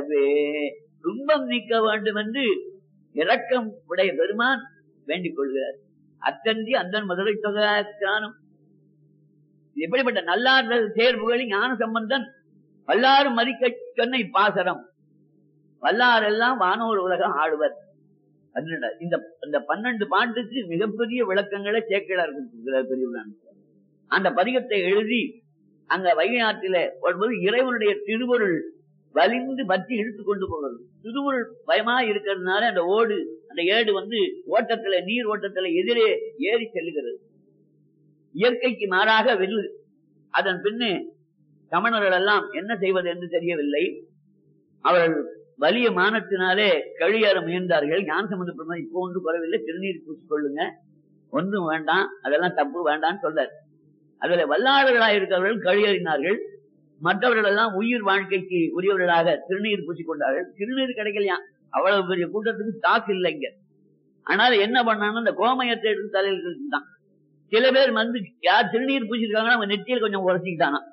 அறவே துன்பம் நீக்க வேண்டும் என்று இரக்கம் உடைய பெருமான் வேண்டிக் கொள்கிறார் அத்தன்றி அந்தன் மதுரை தொகானும் எப்படிப்பட்ட நல்லார்கள் தேர்வுகளில் ஞான சம்பந்தன் வல்லாரும் மதிக்க சொன்ன இப்பாசரம் வல்லாரெல்லாம் வானோர் உலகம் ஆடுவர் பன்னெண்டு. இந்த இந்த பன்னெண்டு பாட்டுக்கு மிகப்பெரிய விளக்கங்களை சேக்கிழார் கொடுத்திருக்கிறார் பெரியவரான் அந்த பதிகத்தை எழுதி அங்க வைகை ஆற்றில வரும்போது இறைவனுடைய திருவருள் வலிந்து பற்றி இழுத்து கொண்டு போகிறது திருவருள் பயமா இருக்கிறதுனால அந்த ஓடு அந்த ஏடு வந்து ஓட்டத்துல நீர் ஓட்டத்துல எதிரே ஏறி செல்லுகிறது இயற்கைக்கு மாறாக வெல்லு அதன் பின்னு சமணர்கள் எல்லாம் என்ன செய்வது என்று தெரியவில்லை அவர்கள் வலிய மானத்தினாலே கழியேற முயன்றார்கள் ஞான சம்பந்த பெருமாள் இப்போ ஒன்று குறவில்லை திருநீர் பூசிக் கொள்ளுங்க ஒன்றும் வேண்டாம் அதெல்லாம் தப்பு வேண்டாம்னு சொல்றார் அதுல வல்லாளர்களாக இருக்கிறவர்கள் கழியறினார்கள் மற்றவர்கள் எல்லாம் உயிர் வாழ்க்கைக்கு உரியவர்களாக திருநீர் பூசிக் கொண்டார்கள் திருநீர் கிடைக்கலையா அவ்வளவு பெரிய கூட்டத்துக்கு தாக்கு இல்லைங்க ஆனால் என்ன பண்ணாங்க அந்த கோமயத்தை எடுத்து தலையில் தான் சில பேர் வந்து யார் திருநீர் பூசிருக்காங்கன்னா அவங்க நெத்தியில் கொஞ்சம் உரசிக்கிட்டானா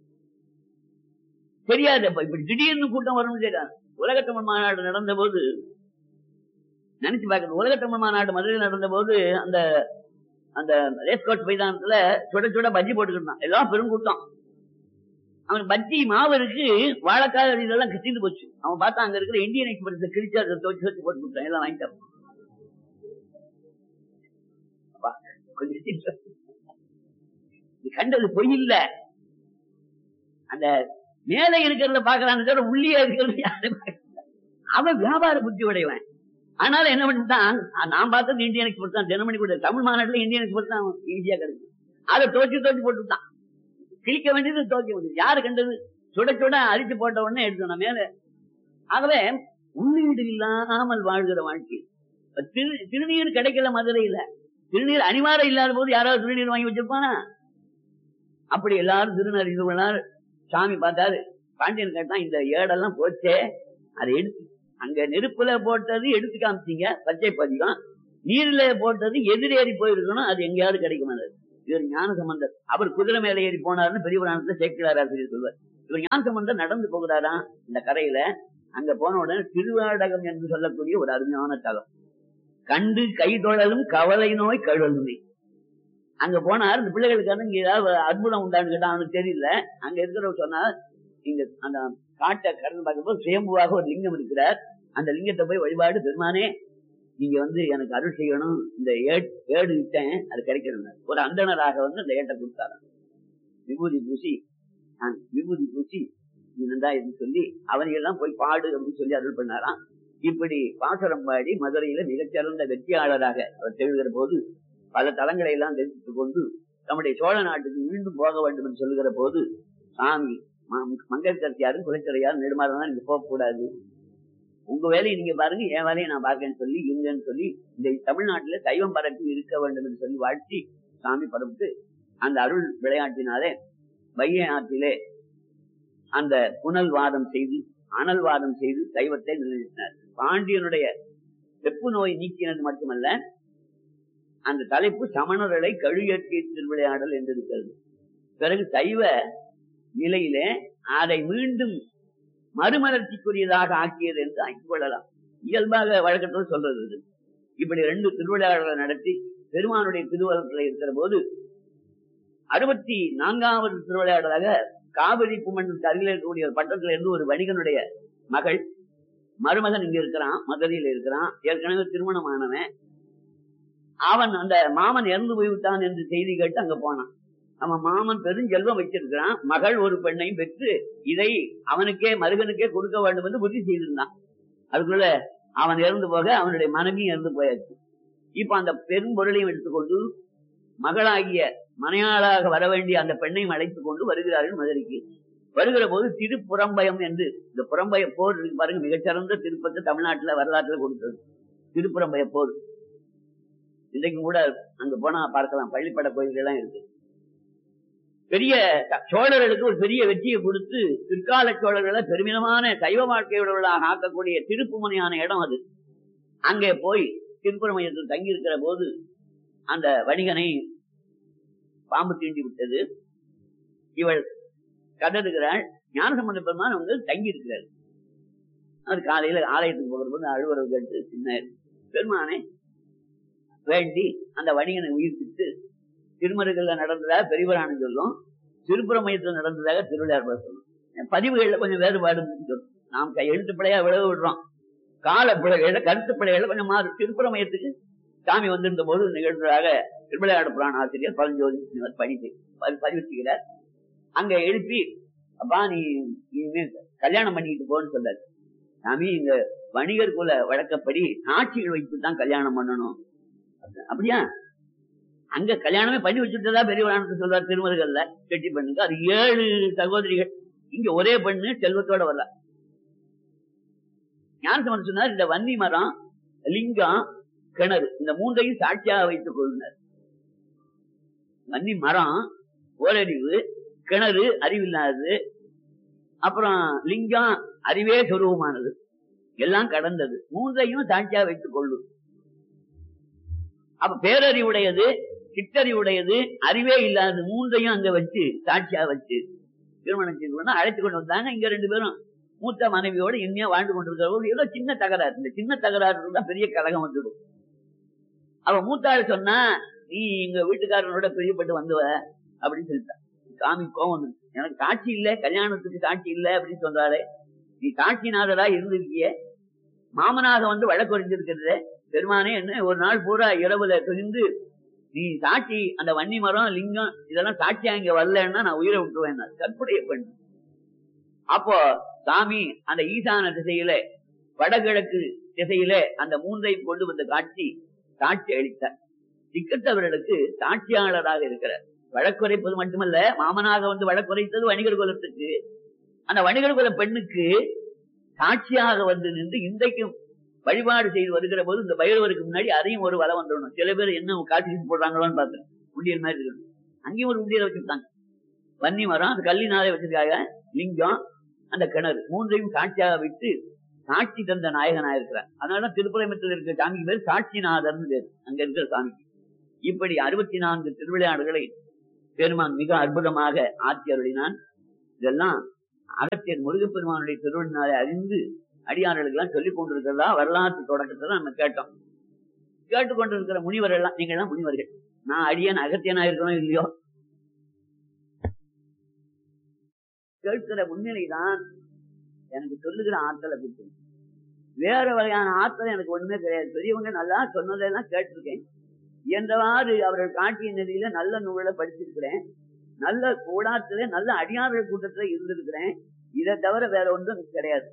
தெரியாது அப்ப இப்படி திடீர்னு கூட்டம் வரும்னு தெரியாது உலக தமிழ் மாநாடு நடந்த போது நினைச்சு பார்க்கணும் உலக தமிழ் மாநாடு மதுரையில் நடந்த போது அந்த அந்த ரேஸ்கோட் மைதானத்துல சுட சுட பஜ்ஜி போட்டுக்கிட்டான் எல்லாம் பெருங்கூட்டம் அவன் பஜ்ஜி மாவு இருக்கு வாழைக்காய் இதெல்லாம் கிட்டிட்டு போச்சு அவன் பார்த்தா அங்க இருக்கிற இந்தியன் எக்ஸ்பிரஸ் கிழிச்சு அதை துவச்சு வச்சு போட்டு கொடுத்தான் எல்லாம் வாங்கிட்டான் அப்பா, கொஞ்சம் சிரிச்சா. நீ கண்டது பொய் இல்ல அந்த மேலே இருக்கிறத பாக்குறான்னு தவிர உள்ளே இருக்கிறது யாரும் பார்க்கல. அவன் வியாபார புத்தி உடையவன் ஆனாலும் என்ன பண்ணிட்டான் ஆ, நான் பார்த்தது இந்தியன் எக்ஸ்போர்ட் தான் தினமணி கூட தமிழ் மாநாட்டுல இந்தியன் எக்ஸ்போர்ட் தான் ஈஸியா கிடைக்கும் அதை தோச்சு தோச்சு போட்டுட்டான் கிழிக்க வேண்டியது தோக்க வேண்டியது யாரு கண்டது சுட சுட அரிச்சு போட்ட உடனே எடுத்தோம் மேல ஆகவே உள்ளீடு இல்லாமல் வாழ்கிற வாழ்க்கை இப்ப திரு திருநீர் கிடைக்கல மதுரையில திருநீர் அனிவாரம் இல்லாத போது யாராவது திருநீர் வாங்கி வச்சிருப்பானா அப்படி எல்லாரும் திருநறிந்தவனார் சாமி பார்த்தாரு பாண்டியன் கேட்டான் இந்த ஏடெல்லாம் போச்சே அதை எடுத்து அங்க நெருப்புல போட்டது எடுத்து காமிச்சீங்க பச்சை பதிகம் நீர்ல போட்டது எதிரேறி போயிருக்கணும் அது எங்கேயாவது கிடைக்குமா அது? இவர் ஞான சம்பந்தர் அவர் குதிரை மேல ஏறி போனாருன்னு பெரிய புராணத்துல சேர்க்கிறார் ஆசிரியர் சொல்வார் இவர் ஞான சம்பந்தர் நடந்து போகிறாராம் இந்த கரையில அங்க போன உடனே திருவாடகம் என்று சொல்லக்கூடிய ஒரு அருமையான தலம் கண்டு கை தொழலும் கவலை நோய் கழுவலுமே அங்க போனார் இந்த பிள்ளைகளுக்கு இங்க ஏதாவது அற்புதம் உண்டான்னு கேட்டா அவனுக்கு தெரியல அங்க இருக்கிறவர் சொன்னார் இங்க அந்த காட்டை கடந்து பார்க்கும்போது சுயம்புவாக ஒரு லிங்கம் இருக்கிறார் அந்த லிங்கத்தை போய் வழிபாடு பெருமானே நீங்க வந்து எனக்கு அருள் செய்யணும் இந்த ஏட்- ஏடு விட்டேன் அது கிடைக்கணும் ஒரு அந்தணராக வந்து அந்த ஏட்டை கொடுத்தாராம் விபூதி பூசி நான் விபூதி பூசி நீ நன்றா என்று சொல்லி அவனையெல்லாம் போய் பாடு அப்படின்னு சொல்லி அருள் பண்ணாராம் இப்படி பாசரம் பாடி மதுரையில மிகச்சிறந்த வெற்றியாளராக அவர் திகழ்கிற போது பல தலங்களை எல்லாம் தெரிவித்துக் கொண்டு நம்முடைய சோழ நாட்டுக்கு மீண்டும் போக வேண்டும் என்று சொல்லுகிற போது சாமி மங்கற்கரசியாரும் குலைச்சரையாரும் நெடுமாறும் தான் நீங்க போகக்கூடாது உங்க வேலையை நீங்க பாருங்க என் வேலையை நான் பார்க்கறேன்னு சொல்லி இருங்கன்னு சொல்லி இந்த தமிழ்நாட்டில சைவம் பரப்பி இருக்க வேண்டும் என்று சொல்லி வாழ்த்தி சாமி பரப்பிட்டு அந்த அருள் விளையாட்டினாலே வைகை ஆற்றிலே அந்த புனல் வாதம் செய்து அனல் வாதம் செய்து சைவத்தை நிலைநிறுத்தினார் பாண்டியனுடைய வெப்பு நோய் நீக்கினது மட்டுமல்ல அந்த தலைப்பு சமணர்களை கழுயற்றிய திருவிளையாடல் என்று இருக்கிறது பிறகு சைவ நிலையிலே அதை மீண்டும் மறுமலர்ச்சிக்குரியதாக ஆக்கியது என்று ஆக்கிக் கொள்ளலாம் இயல்பாக வழக்கத்தில் சொல்றது இது. இப்படி ரெண்டு திருவிளையாடல்களை நடத்தி பெருமானுடைய திருவள்ளத்தில் இருக்கிற போது அறுபத்தி நான்காவது திருவிளையாடலாக காவிரி குமண்ணுக்கு அருகில் இருக்கக்கூடிய ஒரு பட்டத்துல இருந்து ஒரு வணிகனுடைய மகள் மருமகன் இங்க இருக்கிறான் மதுரையில இருக்கிறான் ஏற்கனவே திருமணமானவன் அவன் அந்த மாமன் இறந்து போய்விட்டான் என்று செய்தி கேட்டு அங்க போனான் அவன் மாமன் பெருஞ்செல்வம் வச்சிருக்கிறான் மகள் ஒரு பெண்ணையும் பெற்று இதை அவனுக்கே மருகனுக்கே கொடுக்க வேண்டும் என்று புத்தி செய்திருந்தான் அதுக்குள்ள அவன் இறந்து போக அவனுடைய மனைவியும் இறந்து போயாச்சு இப்ப அந்த பெரும் பொருளையும் எடுத்துக்கொண்டு மகளாகிய மனையாளாக வர வேண்டிய அந்த பெண்ணையும் அழைத்துக் கொண்டு வருகிறார்கள் மதுரைக்கு வருகிற போது திருப்புறம்பயம் என்று இந்த புறம்பய போர் இருக்கு பாருங்க மிகச்சிறந்த திருப்பத்தை தமிழ்நாட்டுல வரலாற்றுல கொடுத்தது திருப்புறம்பய போர் இன்றைக்கும் கூட அங்க போனா பார்க்கலாம் பள்ளிப்பட கோயில்கள் எல்லாம் இருக்கு பெரிய சோழர்களுக்கு ஒரு பெரிய வெற்றியை கொடுத்து பிற்கால சோழர்களை பெருமிதமான சைவ வாழ்க்கையுள்ளவர்களாக ஆக்கக்கூடிய திருப்புமனையான இடம் அது அங்கே போய் திருப்புறமையத்தில் தங்கி இருக்கிற போது அந்த வணிகனை பாம்பு தீண்டி விட்டது இவள் கதறுகிறாள் ஞானசம்பந்த பெருமான் வந்து தங்கி இருக்கிறார் அவர் காலையில ஆலயத்துக்கு போகிறபோது அழுவரவு கேட்டு சின்ன பெருமானே வேண்டி அந்த வணிகனை உயிர்ப்பித்து திருமருகல்ல நடந்ததாக பெரியவரானு சொல்லும் திருப்புறமயத்தில் நடந்ததாக திருவிளையார் சொல்லும் பதிவுகள்ல கொஞ்சம் வேறுபாடு இருக்குன்னு சொல்லும் நாம் கை எழுத்து பிழையா விளவு விடுறோம் கால பிழைகள கருத்து பிழைகள கொஞ்சம் மாறு திருப்புறமயத்துக்கு சாமி வந்திருந்த போது நிகழ்ந்ததாக திருவிளையாடு புராண ஆசிரியர் பழஞ்சோதி பணி பதிவு செய்கிறார் அங்க எழுப்பி அப்பா நீ இனிமே கல்யாணம் பண்ணிட்டு போன்னு சொல்லாரு சாமி இந்த வணிகர் குல வழக்கப்படி சாட்சிகள் வைத்து தான் கல்யாணம் பண்ணணும் அப்படியா அங்க கல்யாணமே பண்ணி வச்சுட்டதா பெரியவரானு சொல்றார் திருமருகல்ல கெட்டி பண்ணுங்க அது ஏழு சகோதரிகள் இங்க ஒரே பெண்ணு செல்வத்தோட வரல ஞானசமன் சொன்னார் இந்த வன்னி மரம் லிங்கம் கிணறு இந்த மூன்றையும் சாட்சியாக வைத்துக் கொள்ளுனர் வன்னி மரம் ஓரறிவு கிணறு அறிவில்லாதது அப்புறம் லிங்கம் அறிவே சொருவமானது எல்லாம் கடந்தது மூன்றையும் சாட்சியா வைத்துக் கொள்ளும் அப்ப பேரறிவுடையது சிற்றறிவுடையது அறிவே இல்லாதது மூன்றையும் அங்க வச்சு சாட்சியா வச்சு திருமணம் செய்து கொண்டு அழைத்து கொண்டு வந்தாங்க இங்க ரெண்டு பேரும் மூத்த மனைவியோட இனிமையா வாழ்ந்து கொண்டிருக்கிறவங்க ஏதோ சின்ன தகராறு இந்த சின்ன தகராறு தான் பெரிய கழகம் வந்துடும் அவ மூத்தாள் சொன்னா நீ எங்க வீட்டுக்காரனோட பிரியப்பட்டு வந்துவ அப்படின்னு சொல்லிட்டா சாமி கோவம் வந்து எனக்கு சாட்சி இல்ல கல்யாணத்துக்கு சாட்சி இல்ல அப்படின்னு சொல்றாரு நீ சாட்சிநாதரா இருந்திருக்கிய மாமனாக வந்து வழக்குறைஞ்சிருக்கிறது பெருமானே என்ன ஒரு நாள் பூரா இரவுல துணிந்து நீ சாட்சி அந்த வன்னி மரம் லிங்கம் இதெல்லாம் சாட்சியா இங்க வரலன்னா நான் உயிரை விட்டுருவேன் கற்புடைய பெண் அப்போ சாமி அந்த ஈசான திசையில வடகிழக்கு திசையில அந்த மூன்றையும் கொண்டு வந்த காட்சி சாட்சி அளித்தார் திக்கத்தவர்களுக்கு சாட்சியாளராக இருக்கிறார் வழக்குரைப்பது மட்டுமல்ல மாமனாக வந்து வழக்குரைத்தது வணிகர் குலத்துக்கு அந்த வணிகர் குல பெண்ணுக்கு சாட்சியாக வந்து நின்று இன்றைக்கும் வழிபாடு செய்து வருகிற போது இந்த பைரவருக்கு முன்னாடி அதையும் ஒரு வலை வந்துடணும் சில பேர் என்ன காட்சி போடுறாங்களோன்னு பார்த்தேன் உண்டியல் மாதிரி இருக்கணும் அங்கேயும் ஒரு உண்டியல் வச்சிருக்காங்க வன்னி மரம் அந்த கல்லினாலே வச்சிருக்காங்க லிங்கம் அந்த கிணறு மூன்றையும் சாட்சியாக வைத்து சாட்சி தந்த நாயகனாக இருக்கிறார் அதனாலதான் திருப்புறமத்தில் இருக்கிற சாமிக்கு பேர் சாட்சிநாதர்னு பேர் அங்க இருக்கிற சாமிக்கு இப்படி அறுபத்தி நான்கு திருவிளையாடுகளை பெருமான் மிக அற்புதமாக ஆட்சி அருளினான் இதெல்லாம் அகத்தியர் முருகப்பெருமானுடைய திருவள்ளினாலே அறிந்து அடியார்களுக்கு எல்லாம் சொல்லிக் கொண்டிருக்கிறதா வரலாற்று தொடக்கத்தை நம்ம கேட்டோம் கேட்டுக்கொண்டிருக்கிற முனிவர் எல்லாம் நீங்க எல்லாம் முனிவர்கள் நான் அடியன் அகத்தியனா இருக்கணும் இல்லையோ கேட்கிற முன்னிலைதான் எனக்கு சொல்லுகிற ஆற்றலை கொடுத்து வேற வகையான ஆற்றல் எனக்கு ஒண்ணுமே கிடையாது பெரியவங்க நல்லா சொன்னதெல்லாம் கேட்டிருக்கேன் என்றவாறு அவர்கள் காட்டிய நிலையில நல்ல நூலை படிச்சிருக்கிறேன் நல்ல கூடாத்துல நல்ல அடியார்கள் கூட்டத்துல இருந்திருக்கிறேன் இதை தவிர வேற ஒன்றும் கிடையாது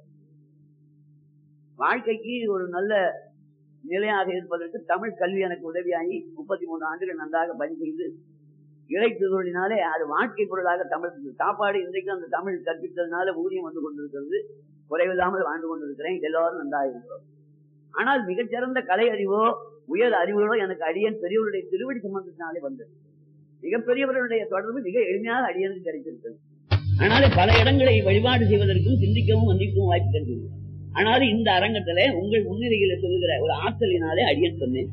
வாழ்க்கைக்கு ஒரு நல்ல நிலையாக இருப்பதற்கு தமிழ் கல்வி எனக்கு உதவியாகி முப்பத்தி மூணு ஆண்டுகள் நன்றாக பணி செய்து இறைத்துகளினாலே அது வாழ்க்கை பொருளாக தமிழ் சாப்பாடு இன்றைக்கு அந்த தமிழ் கற்பித்ததுனால ஊதியம் வந்து கொண்டிருக்கிறது குறைவில்லாமல் வாழ்ந்து கொண்டிருக்கிறேன் எல்லாரும் நன்றாக இருக்கிறோம் ஆனால் மிகச்சிறந்த கலை அறிவோ உயர் அறிவுகளோ எனக்கு அடியன் பெரியவருடைய திருவடி சம்பந்தத்தினாலே வந்தது மிகப்பெரியவர்களுடைய தொடர்பு மிக எளிமையாக அடியனுக்கு கிடைத்திருக்கிறது ஆனாலும் பல இடங்களை வழிபாடு செய்வதற்கும் சிந்திக்கவும் வந்திக்கவும் வாய்ப்பு கிடைக்கிறது ஆனாலும் இந்த அரங்கத்துல உங்கள் முன்னிலையில சொல்லுகிற ஒரு ஆற்றலினாலே அடியன் சொன்னேன்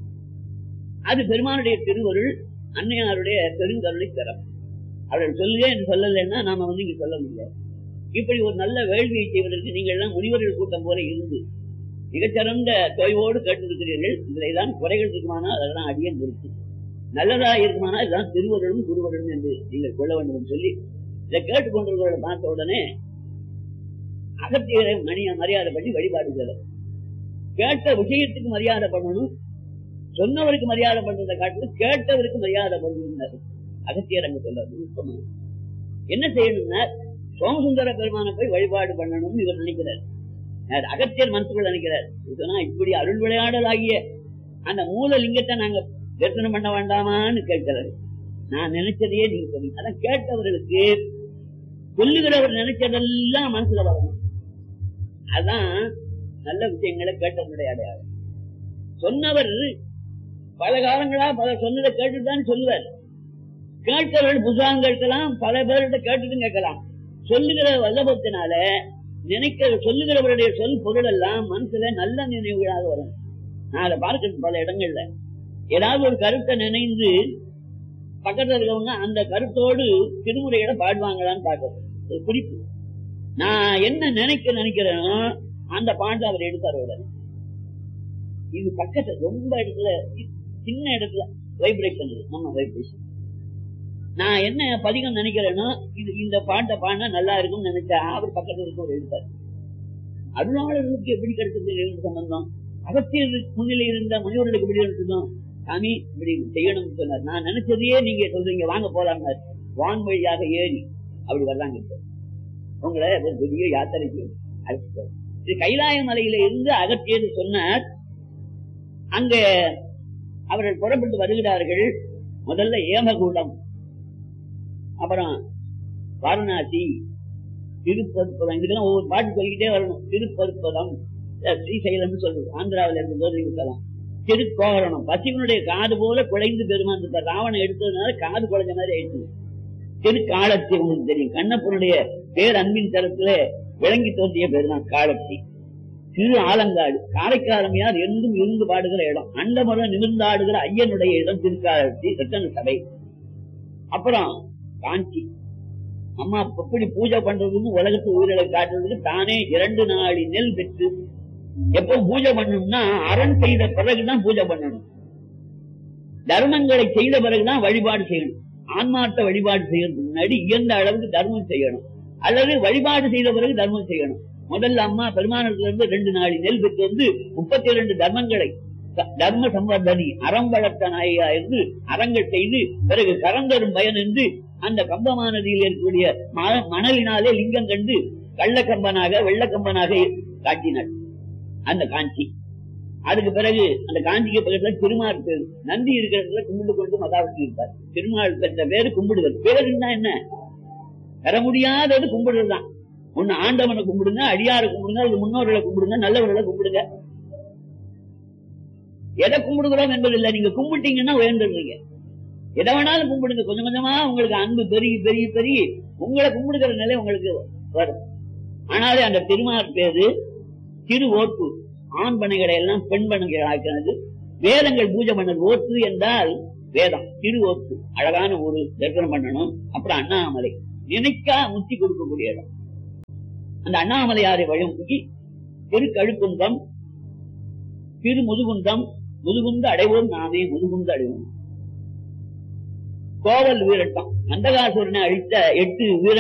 அது பெருமானுடைய திருவருள் அன்னையாருடைய பெருங்கருளை தரம் அவர்கள் சொல்லுங்க என்று சொல்லலைன்னா நாம வந்து இங்க சொல்ல முடியாது இப்படி ஒரு நல்ல வேள்வியை செய்வதற்கு நீங்கள் எல்லாம் முனிவர்கள் கூட்டம் போல இருந்து மிகச்சிறந்த தொய்வோடு கேட்டிருக்கிறீர்கள் இதில் தான் குறைகள் இருக்குமானால் அதெல்லாம் அடியன் இருக்கு நல்லதா இருக்குமானால் இதுதான் திருவருளும் குருவருளும் என்று நீங்கள் கொள்ள வேண்டும் என்று சொல்லி இதை கேட்டுக்கொண்டிருக்கிறத பார்த்த உடனே அகத்தியரை மணிய மரியாதை பண்ணி வழிபாடு செய்யலாம் கேட்ட விஷயத்துக்கு மரியாதை பண்ணணும் சொன்னவருக்கு மரியாதை பண்றதை காட்டிலும் கேட்டவருக்கு மரியாதை பண்ணணும் அகத்தியர் அங்க சொல்றாரு என்ன செய்யணும்னா சோமசுந்தர பெருமானை போய் வழிபாடு பண்ணணும்னு இவர் நினைக்கிறார் அகத்தியர் மனசுக்குள்ள நினைக்கிறார் சொன்னா இப்படி அருள் விளையாடல் ஆகிய அந்த மூல லிங்கத்தை நாங்க தரிசனம் பண்ண வேண்டாமான்னு கேட்கிறாரு நான் நினைச்சதையே நீங்க சொன்னீங்க அதான் கேட்டவர்களுக்கு சொல்லுகிறவர் நினைச்சதெல்லாம் மனசுல வரணும் அதான் நல்ல விஷயங்களை கேட்டவனுடைய அடையாளம் சொன்னவர் பல காலங்களா பல சொன்னதை கேட்டுதான் சொல்லுவார் கேட்டவர்கள் புத்தகம் கேட்கலாம் பல பேர்கிட்ட கேட்டுட்டும் கேட்கலாம் சொல்லுகிற வல்லபத்தினால நினைக்கிற சொல்லுகிறவருடைய சொல் பொருள் எல்லாம் மனசுல நல்ல நினைவுகளாக வரும் நான் அதை பார்க்க பல இடங்கள்ல ஏதாவது ஒரு கருத்தை நினைந்து பக்கத்துல இருக்கவங்க அந்த கருத்தோடு திருமுறையிட பாடுவாங்களான்னு பார்க்கணும் ஒரு குறிப்பு நான் என்ன நினைக்க நினைக்கிறேனோ அந்த பாண்டு அவர் எடுத்தார் உடனே இது பக்கத்துல ரொம்ப இடத்துல சி- சின்ன இடத்துல வைப்ரேட் பண்ணுது நம்ம வைப்ரேஷன் நான் என்ன பதிகம் நினைக்கிறேன்னா இது இந்த பாட்டை பாடினா நல்லா இருக்கும்னு நினைச்சா அவர் பக்கத்துல இருக்க எழுத்தார் அருளாளர்களுக்கு எப்படி கிடைச்சது ரெண்டு சம்பந்தம் அகத்தியர் முன்னிலை இருந்த மனிதர்களுக்கு எப்படி இருந்தோம் சாமி இப்படி செய்யணும்னு சொன்னார் நான் நினைச்சதையே நீங்க சொல்றீங்க வாங்க போலாம் வான் வழியாக ஏறி அப்படி வர்றாங்க இப்போ உங்களை ஒரு பெரிய யாத்திரைக்கு அழைச்சிட்டு போறேன். இது கைலாய மலையில இருந்து அகத்தியர் சொன்னார் அங்க அவர்கள் புறப்பட்டு வருகிறார்கள் முதல்ல ஏமகூடம் அப்புறம் வாரணாசி திருப்பருப்பதம் இதுக்கெல்லாம் ஒவ்வொரு பாட்டு சொல்லிக்கிட்டே வரணும் திருப்பருப்பதம் அஹ் ஸ்ரீசைலம்னு சொல்றது ஆந்திராவில இருந்து போது இருக்கலாம் திருக்கோகரணம் பசிவனுடைய காது போல குலைந்து பெருமான் இருப்பார் ராவணன் எடுத்ததுனால காது குலைஞ்ச மாதிரி ஆயிடுச்சு திருக்காலத்தி உங்களுக்கு தெரியும் கண்ணப்பனுடைய பேர் அன்பின் தரத்துல விளங்கி தோன்றிய பேர் தான் காலத்தி திரு ஆலங்காடு காரைக்காலமையார் எங்கும் இருந்து பாடுகிற இடம் அண்டமுறை நிமிர்ந்தாடுகிற ஐயனுடைய இடம் திருக்காலத்தி ரத்தன சபை அப்புறம் காஞ்சி அம்மா எப்படி பூஜை பண்றதுன்னு உலகத்து உயிரிழை காட்டுறதுக்கு தானே இரண்டு நாளி நெல் பெற்று எப்போ பூஜை பண்ணணும்னா அரண் செய்த பிறகுதான் பூஜை பண்ணணும் தர்மங்களை செய்த பிறகுதான் வழிபாடு செய்யணும் ஆன்மார்த்த வழிபாடு செய்யறதுக்கு முன்னாடி இயந்த அளவுக்கு தர்மம் செய்யணும் அல்லது வழிபாடு செய்த பிறகு தர்மம் செய்யணும் முதல்ல அம்மா பெருமானத்துல இருந்து ரெண்டு நாளி நெல் பெற்று வந்து முப்பத்தி இரண்டு தர்மங்களை த- தர்ம சம்பர்தனி அறம் வளர்த்த நாயா இருந்து அறங்கள் செய்து பிறகு கரந்தரும் பயன் என்று அந்த கம்பமானதியில் இருக்கக்கூடிய ம- மணலினாலே லிங்கம் கண்டு கள்ளக்கம்பனாக வெள்ளக்கம்பனாக காட்டினார் அந்த காஞ்சி அதுக்கு பிறகு அந்த காஞ்சிக்கு பக்கத்துல திருமால் பேரு நந்தி இருக்கிறதுல கும்பிட்டு கொண்டு மதாவட்டி இருப்பார் திருமால் பெற்ற பேரு கும்பிடுதல் பேருன்னா என்ன பெற முடியாதது கும்பிடுறதுதான் ஒண்ணு ஆண்டவனை கும்பிடுங்க அடியாரை கும்பிடுங்க அது முன்னோர்களை கும்பிடுங்க நல்லவர்களை கும்பிடுங்க எதை கும்பிடுகிறோம் என்பதில்லை நீங்க கும்பிட்டீங்கன்னா உயர்ந்துடுறீங்க எதை வேணாலும் கும்பிடுங்க கொஞ்சம் கொஞ்சமா உங்களுக்கு அன்பு பெருகி பெருகி பெருகி உங்களை கும்பிடுகிற நிலை உங்களுக்கு வரும் ஆனாலே அந்த திருமால் பேரு திரு ஓட்டு ஆண் பனைகளை எல்லாம் பெண் பனைகள் ஆக்கினது வேதங்கள் பூஜை பண்ணது ஓட்டு என்றால் வேதம் திரு ஓட்டு அழகான ஒரு தரிசனம் பண்ணணும் அப்புறம் அண்ணாமலை நினைக்கா முத்தி கொடுக்கக்கூடிய இடம் அந்த அண்ணாமலையாரை வழிமுகி திரு கழுக்குன்றம் திரு முதுகுன்றம் முதுகுந்து அடைவோம் நாமே முதுகுந்து அடைவோம் கோவல் வீரட்டம் அந்தகாசுரனை அழித்த எட்டு வீர